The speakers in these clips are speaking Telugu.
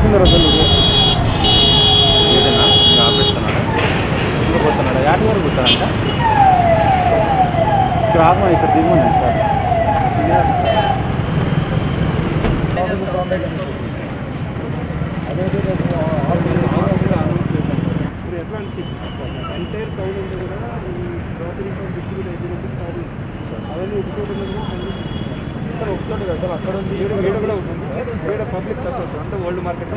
వస్తున్నారు అసలు ఏదైనా ఇంకా ఆపేస్తున్నాడా ఇంకా పోతున్నాడా యాటి వరకు పోతాడంట ఇక్కడ ఆత్మ ఇక్కడ దిగుమని సార్ ఇప్పుడు ఎట్లా అంటే ఎంటైర్ టౌన్ ఉంది కూడా గ్రాసరీస్ డిస్ట్రిబ్యూట్ అయిపోయినప్పుడు కాదు అవన్నీ ఒప్పుకోవడం ఇక్కడ ఒక్కటి కదా సార్ అక్కడ ఉంది ఈడ కూడా ఉంటుంది ఈడ పబ్లిక్ తక్కువ అంటే ఓల్డ్ మార్కెట్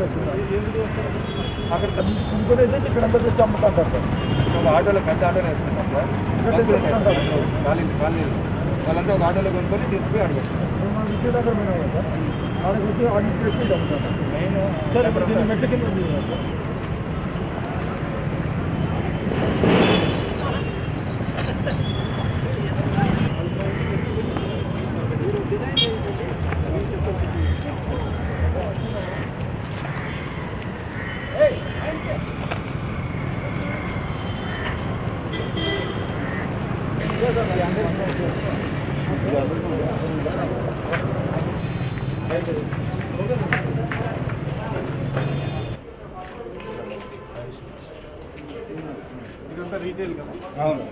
అక్కడ ఇంకొనేసి ఇక్కడ అంతా తెచ్చి అమ్ముతారు సార్ ఒక ఆటోలో పెద్ద ఆటోలో వేసుకుంటాం సార్ కాలనీ కాలనీలు వాళ్ళంతా ఒక ఆటోలో కొనుక్కొని తీసుకుపోయి అడగొచ్చారు మనం ఇంటి దగ్గర పోయినాం కదా సార్ ఆడికి వచ్చి ఆడికి తెచ్చి అమ్ముతారు సార్ ఇప్పుడు దీన్ని మెట్ల కింద ఉంది కదా సార్ ఇదంతా రీటైల్ కదా అవును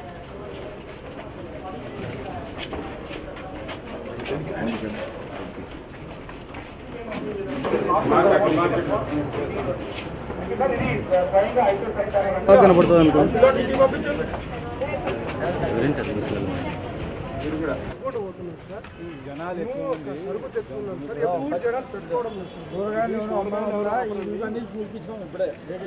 కనపడుతుంది అనుకో ఎవరింటి అసలు జనాలు ఎక్కువ ఉంది సరుకు తెచ్చుకున్నాం సార్ ఎక్కువ జనాలు పెట్టుకోవడం లేదు సార్ కూరగాయలు ఏమైనా అమ్మాలి కూడా ఇవన్నీ చూపించాం ఇప్పుడే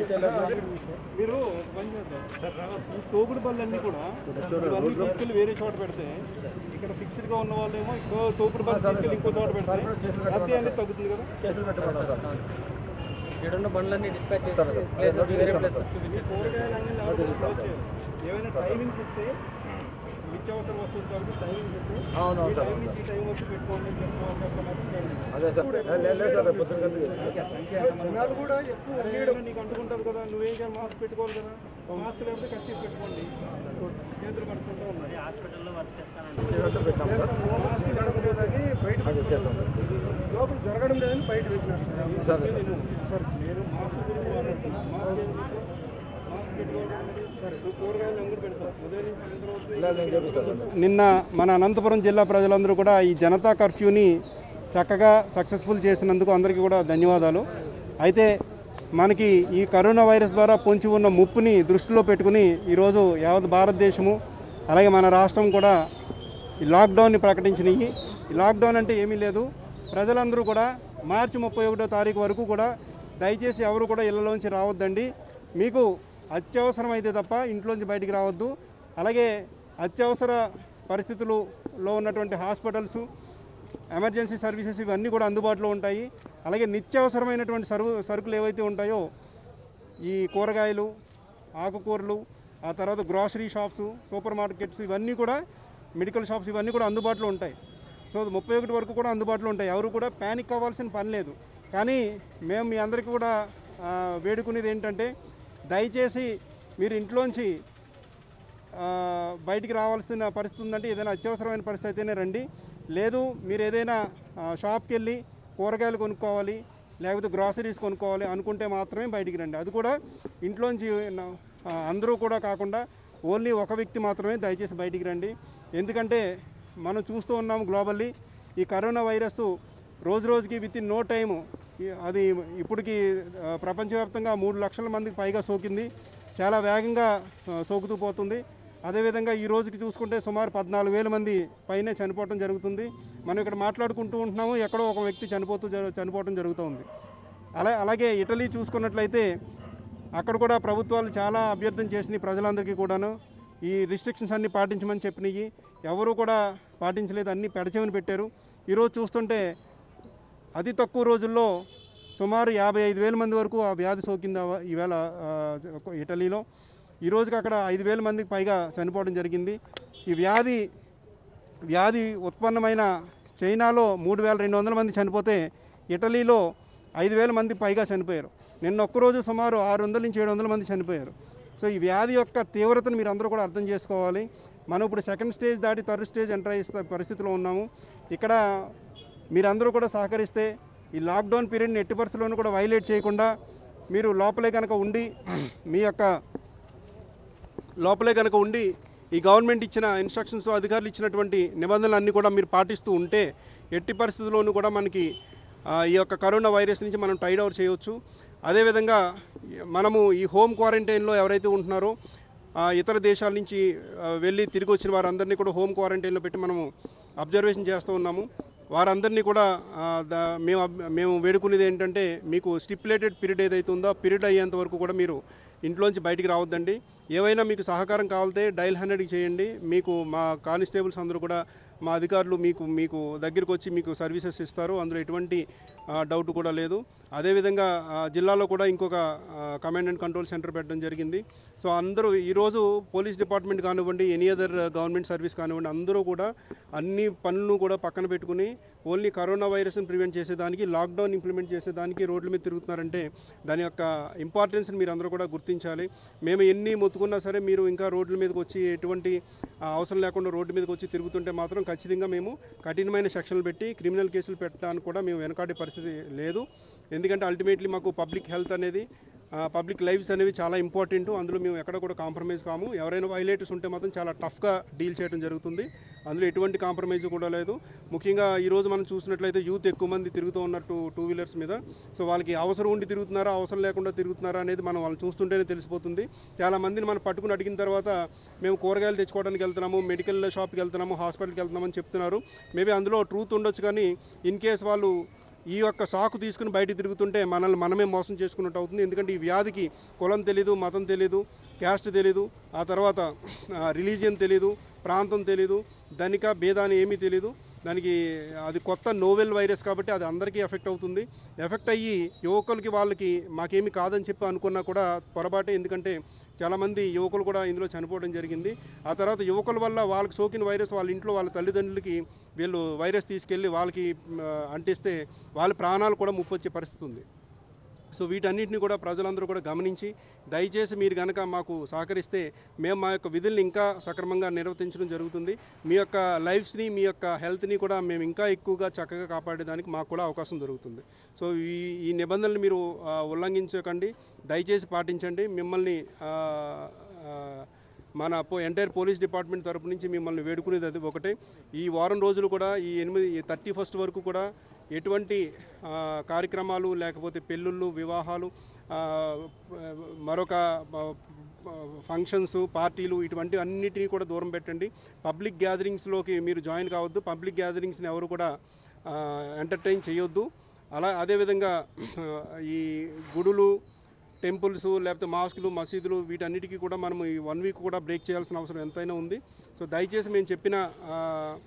మీరు పని చేద్దాం ఈ తోగుడు బళ్ళన్నీ కూడా ఇవన్నీ తీసుకెళ్ళి వేరే చోట పెడితే ఇక్కడ ఫిక్స్డ్ గా ఉన్న వాళ్ళేమో ఇంకో తోపుడు బళ్ళు తీసుకెళ్ళి ఇంకో చోట పెడితే అద్దె అనేది తగ్గుతుంది కదా కేసులు పెట్టబడతారు ఇక్కడున్న బండ్లన్నీ డిస్పాచ్ చేసి ప్లేస్ వేరే ప్లేస్ ఈ కూరగాయలన్నీ లేకపోతే close చేయాలి. ఏమైనా టైమింగ్స్ ఇస్తే నిత్యావసర వస్తువులు కాబట్టి టైమింగ్స్ ఇస్తే అవును, ఈ అవును, టైం అవును. నుంచి ఈ టైం వరకు పెట్టుకోండి అని చెప్పడం చెప్పడం మాత్రం జరిగింది. అదే సార్ లేదు లేదు సార్ రేపు పొద్దున్న కంటే తెలుసు. జనాలు కూడా ఎక్కువ ఉండేయడం నీకు అంటుకుంటారు కదా నువ్వేం చేయాలి మాస్క్ పెట్టుకోవాలి కదా మాస్క్ లేకపోతే కత్తి పెట్టుకోండి చేతులు కట్టుకుంటూ ఉన్నాయి చేసినట్టు పెట్టాం సార్ మాస్క్ జరగలేదని బయట అది చేస్తాం సార్ లోపల జరగడం లేదని బయట పెట్టినారు సార్ సార్ నేను సార్ నేను మాస్క్ గురించి మాట్లాడుతున్నాను మాస్క్ ఏం చేస్తే మాస్క్ పెట్టుకోవడం సార్ కూరగాయలు అందరూ పెడతారు ఉదయం నుంచి సాయంత్రం వరకు లేదు నేను చెప్పిస్తాను నిన్న మన అనంతపురం జిల్లా ప్రజలందరూ కూడా ఈ జనతా కర్ఫ్యూని చక్కగా సక్సెస్ఫుల్ చేసినందుకు అందరికీ కూడా ధన్యవాదాలు అయితే మనకి ఈ కరోనా వైరస్ ద్వారా పొంచి ఉన్న ముప్పుని దృష్టిలో పెట్టుకుని ఈరోజు యావత్ భారతదేశము అలాగే మన రాష్ట్రం కూడా ఈ లాక్డౌన్ని ప్రకటించినాయి ఈ లాక్డౌన్ అంటే ఏమీ లేదు ప్రజలందరూ కూడా మార్చి ముప్పై ఒకటో తారీఖు వరకు కూడా దయచేసి ఎవరు కూడా ఇళ్లలోంచి రావద్దండి మీకు అత్యవసరం అయితే తప్ప ఇంట్లోంచి బయటికి రావద్దు అలాగే అత్యవసర పరిస్థితులలో ఉన్నటువంటి హాస్పిటల్స్ ఎమర్జెన్సీ సర్వీసెస్ ఇవన్నీ కూడా అందుబాటులో ఉంటాయి అలాగే నిత్యావసరమైనటువంటి సరుకు సరుకులు ఏవైతే ఉంటాయో ఈ కూరగాయలు ఆకుకూరలు ఆ తర్వాత గ్రాసరీ షాప్స్ సూపర్ మార్కెట్స్ ఇవన్నీ కూడా మెడికల్ షాప్స్ ఇవన్నీ కూడా అందుబాటులో ఉంటాయి సో ముప్పై ఒకటి వరకు కూడా అందుబాటులో ఉంటాయి ఎవరు కూడా ప్యానిక్ అవ్వాల్సిన పని లేదు కానీ మేము మీ అందరికీ కూడా ఆ, వేడుకునేది ఏంటంటే దయచేసి మీరు ఇంట్లోంచి ఆ, బయటికి రావాల్సిన పరిస్థితి ఉందంటే ఏదైనా అత్యవసరమైన పరిస్థితి అయితేనే రండి లేదు మీరు ఏదైనా ఆ, షాప్కి వెళ్ళి కూరగాయలు కొనుక్కోవాలి లేకపోతే గ్రాసరీస్ కొనుక్కోవాలి అనుకుంటే మాత్రమే బయటికి రండి అది కూడా ఇంట్లోంచి నా- ఆ, అందరూ కూడా కాకుండా ఓన్లీ ఒక వ్యక్తి మాత్రమే దయచేసి బయటికి రండి ఎందుకంటే మనం చూస్తూ ఉన్నాము గ్లోబల్లీ ఈ కరోనా వైరస్ రోజు రోజుకి విత్ ఇన్ నో టైము అది ఇప్పటికి ఆ, ప్రపంచవ్యాప్తంగా మూడు లక్షల మందికి పైగా సోకింది చాలా వేగంగా ఆ, సోకుతూ పోతుంది అదేవిధంగా ఈ రోజుకి చూసుకుంటే సుమారు పద్నాలుగు వేల మంది పైనే చనిపోవడం జరుగుతుంది మనం ఇక్కడ మాట్లాడుకుంటూ ఉంటున్నాము ఎక్కడో ఒక వ్యక్తి చనిపోతూ జరు- చనిపోవడం జరుగుతుంది అలా అలాగే ఇటలీ చూసుకున్నట్లయితే అక్కడ కూడా ప్రభుత్వాలు చాలా అభ్యర్థన చేసినాయి ప్రజలందరికీ కూడాను ఈ రిస్ట్రిక్షన్స్ అన్నీ పాటించమని చెప్పినాయి ఎవరు కూడా పాటించలేదు అన్నీ పెడచెవిని పెట్టారు ఈరోజు చూస్తుంటే అతి తక్కువ రోజుల్లో సుమారు యాభై ఐదు వేల మంది వరకు ఆ వ్యాధి సోకింది ఆ- ఈవేళ ఆ, ఇటలీలో ఈ రోజుకి అక్కడ ఐదు వేల మందికి పైగా చనిపోవడం జరిగింది ఈ వ్యాధి వ్యాధి ఉత్పన్నమైన చైనాలో మూడు వేల రెండు వందల మంది చనిపోతే ఇటలీలో ఐదు వేల మంది పైగా చనిపోయారు నిన్న ఒక్కరోజు సుమారు ఆరు వందల నుంచి ఏడు వందల మంది చనిపోయారు సో ఈ వ్యాధి యొక్క తీవ్రతను మీరు అందరూ కూడా అర్థం చేసుకోవాలి మనం ఇప్పుడు సెకండ్ స్టేజ్ దాటి థర్డ్ స్టేజ్ ఎంటర్ అయ్యే పరిస్థితిలో ఉన్నాము ఇక్కడ మీరందరూ కూడా సహకరిస్తే ఈ లాక్డౌన్ పీరియడ్ని ఎట్టి పరిస్థితుల్లోనూ కూడా వైలేట్ చేయకుండా మీరు లోపలే కనుక ఉండి మీ యొక్క లోపలే కనుక ఉండి ఈ గవర్నమెంట్ ఇచ్చిన ఇన్స్ట్రక్షన్స్ అధికారులు ఇచ్చినటువంటి నిబంధనలు అన్నీ కూడా మీరు పాటిస్తూ ఉంటే ఎట్టి పరిస్థితుల్లోనూ కూడా మనకి ఆ, ఈ యొక్క కరోనా వైరస్ నుంచి మనం టైడ్ ఓవర్ చేయవచ్చు అదేవిధంగా మనము ఈ హోమ్ క్వారంటైన్లో ఎవరైతే ఉంటున్నారో ఆ, ఇతర దేశాల నుంచి ఆ, వెళ్ళి తిరిగి వచ్చిన వారందరినీ కూడా హోమ్ క్వారంటైన్లో పెట్టి మనము అబ్జర్వేషన్ చేస్తూ ఉన్నాము వారందరినీ కూడా ఆ, దా- మేము అబ్- మేము వేడుకునేది ఏంటంటే మీకు స్టిపులేటెడ్ పీరియడ్ ఏదైతే ఉందో ఆ పీరియడ్ అయ్యేంత వరకు కూడా మీరు ఇంట్లోంచి బయటికి రావద్దండి ఏవైనా మీకు సహకారం కావాలితే డైల్ హండ్రెడ్కి చేయండి మీకు మా కానిస్టేబుల్స్ అందరూ కూడా మా అధికారులు మీకు మీకు దగ్గరికి వచ్చి మీకు సర్వీసెస్ ఇస్తారు అందులో ఎటువంటి ఆ, డౌట్ కూడా లేదు అదేవిధంగా ఆ, జిల్లాలో కూడా ఇంకొక ఆ, కమాండ్ అండ్ కంట్రోల్ సెంటర్ పెట్టడం జరిగింది సో అందరూ ఈరోజు పోలీస్ డిపార్ట్మెంట్ కానివ్వండి ఎనీ అదర్ గవర్నమెంట్ సర్వీస్ కానివ్వండి అందరూ కూడా అన్ని పనులను కూడా పక్కన పెట్టుకుని ఓన్లీ కరోనా వైరస్ని ప్రివెంట్ చేసేదానికి లాక్డౌన్ ఇంప్లిమెంట్ చేసేదానికి రోడ్ల మీద తిరుగుతున్నారంటే దాని యొక్క ఇంపార్టెన్స్ని మీరు అందరూ కూడా గుర్తించాలి మేము ఎన్ని మొత్తుకున్నా సరే మీరు ఇంకా రోడ్ల మీదకి వచ్చి ఎటువంటి ఆ, అవసరం లేకుండా రోడ్డు మీదకి వచ్చి తిరుగుతుంటే మాత్రం ఖచ్చితంగా మేము కఠినమైన సెక్షన్లు పెట్టి క్రిమినల్ కేసులు పెట్టడానికి కూడా మేము వెనకాడే పరిస్థితి లేదు ఎందుకంటే అల్టిమేట్లీ మాకు పబ్లిక్ హెల్త్ అనేది పబ్లిక్ లైఫ్స్ అనేవి చాలా ఇంపార్టెంట్ అందులో మేము ఎక్కడ కూడా కాంప్రమైజ్ కాము ఎవరైనా వైలేటర్స్ ఉంటే మాత్రం చాలా టఫ్గా డీల్ చేయడం జరుగుతుంది అందులో ఎటువంటి కాంప్రమైజ్ కూడా లేదు ముఖ్యంగా ఈరోజు మనం చూసినట్లయితే యూత్ ఎక్కువ మంది తిరుగుతూ ఉన్నట్టు టూ వీలర్స్ మీద సో వాళ్ళకి అవసరం ఉండి తిరుగుతున్నారా అవసరం లేకుండా తిరుగుతున్నారా అనేది మనం వాళ్ళు చూస్తుంటేనే తెలిసిపోతుంది చాలా మందిని మనం పట్టుకుని అడిగిన తర్వాత మేము కూరగాయలు తెచ్చుకోవడానికి వెళ్తున్నాము మెడికల్ షాప్కి వెళ్తున్నాము హాస్పిటల్కి వెళ్తున్నామని చెప్తున్నారు మేబీ అందులో ట్రూత్ ఉండొచ్చు కానీ ఇన్ కేస్ వాళ్ళు ఈ యొక్క సాకు తీసుకుని బయట తిరుగుతుంటే మనల్ని మనమే మోసం చేసుకున్నట్టు అవుతుంది ఎందుకంటే ఈ వ్యాధికి కులం తెలీదు మతం తెలీదు క్యాస్ట్ తెలీదు ఆ తర్వాత రిలీజియన్ తెలీదు ప్రాంతం తెలీదు ధనిక భేదాన్ని ఏమీ తెలీదు దానికి అది కొత్త నోవెల్ వైరస్ కాబట్టి అది అందరికీ ఎఫెక్ట్ అవుతుంది ఎఫెక్ట్ అయ్యి యువకులకి వాళ్ళకి మాకేమీ కాదని చెప్పి అనుకున్నా కూడా పొరపాటే ఎందుకంటే చాలామంది యువకులు కూడా ఇందులో చనిపోవడం జరిగింది ఆ తర్వాత యువకుల వల్ల వాళ్ళకి సోకిన వైరస్ వాళ్ళ ఇంట్లో వాళ్ళ తల్లిదండ్రులకి వీళ్ళు వైరస్ తీసుకెళ్ళి వాళ్ళకి మ్, అంటిస్తే వాళ్ళ ప్రాణాలు కూడా ముప్పు వచ్చే పరిస్థితి ఉంది సో వీటన్నిటిని కూడా ప్రజలందరూ కూడా గమనించి దయచేసి మీరు కనుక మాకు సహకరిస్తే మేము మా యొక్క విధుల్ని ఇంకా సక్రమంగా నిర్వర్తించడం జరుగుతుంది మీ యొక్క లైఫ్స్ని మీ యొక్క హెల్త్ని కూడా మేము ఇంకా ఎక్కువగా చక్కగా కాపాడేదానికి మాకు కూడా అవకాశం దొరుకుతుంది సో ఈ ఈ నిబంధనలు మీరు ఆ, ఉల్లంఘించకండి దయచేసి పాటించండి మిమ్మల్ని ఆ, ఆ, మన పో ఎంటైర్ పోలీస్ డిపార్ట్మెంట్ తరపు నుంచి మిమ్మల్ని వేడుకునేది అది ఒకటే ఈ వారం రోజులు కూడా ఈ ఎనిమిది థర్టీ ఫస్ట్ వరకు కూడా ఎటువంటి ఆ, కార్యక్రమాలు లేకపోతే పెళ్ళిళ్ళు వివాహాలు ఆ, మరొక ఆ, ఫంక్షన్స్ పార్టీలు ఇటువంటి అన్నిటినీ కూడా దూరం పెట్టండి పబ్లిక్ గ్యాదరింగ్స్లోకి మీరు జాయిన్ కావద్దు పబ్లిక్ గ్యాదరింగ్స్ని ఎవరు కూడా ఎంటర్టైన్ చేయొద్దు అలా అదేవిధంగా ఈ గుడులు టెంపుల్స్ లేకపోతే మాస్కులు మసీదులు వీటన్నిటికీ కూడా మనం ఈ వన్ వీక్ కూడా బ్రేక్ చేయాల్సిన అవసరం ఎంతైనా ఉంది సో దయచేసి మేము చెప్పిన ఆ,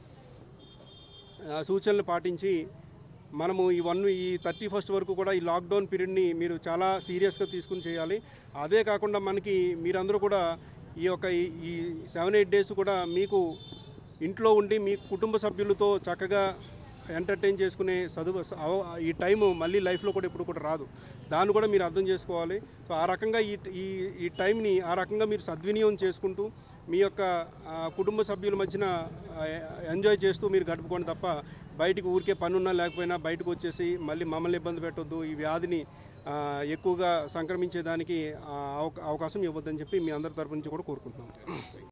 ఆ, సూచనలు పాటించి మనము ఈ వన్ ఈ థర్టీ ఫస్ట్ వరకు కూడా ఈ లాక్డౌన్ పీరియడ్ని మీరు చాలా సీరియస్గా తీసుకుని చేయాలి అదే కాకుండా మనకి మీరందరూ కూడా ఈ యొక్క ఈ- ఈ సెవెన్ ఎయిట్ డేస్ కూడా మీకు ఇంట్లో ఉండి మీ కుటుంబ సభ్యులతో చక్కగా ఎంటర్టైన్ చేసుకునే చదువు అవ- ఈ టైము మళ్ళీ లైఫ్లో కూడా ఇప్పుడు కూడా రాదు దాన్ని కూడా మీరు అర్థం చేసుకోవాలి సో ఆ రకంగా ఈ ఈ ఈ టైంని ఆ రకంగా మీరు సద్వినియోగం చేసుకుంటూ మీ యొక్క ఆ, కుటుంబ సభ్యుల మధ్యన ఆ, ఎంజాయ్ చేస్తూ మీరు గడుపుకోండి తప్ప బయటికి ఊరికే పనున్నా లేకపోయినా బయటకు వచ్చేసి మళ్ళీ మమ్మల్ని ఇబ్బంది పెట్టొద్దు ఈ వ్యాధిని ఆ, ఎక్కువగా సంక్రమించేదానికి ఆ, అవక- అవకాశం ఇవ్వద్దని చెప్పి మీ అందరి తరపు నుంచి కూడా కోరుకుంటున్నాం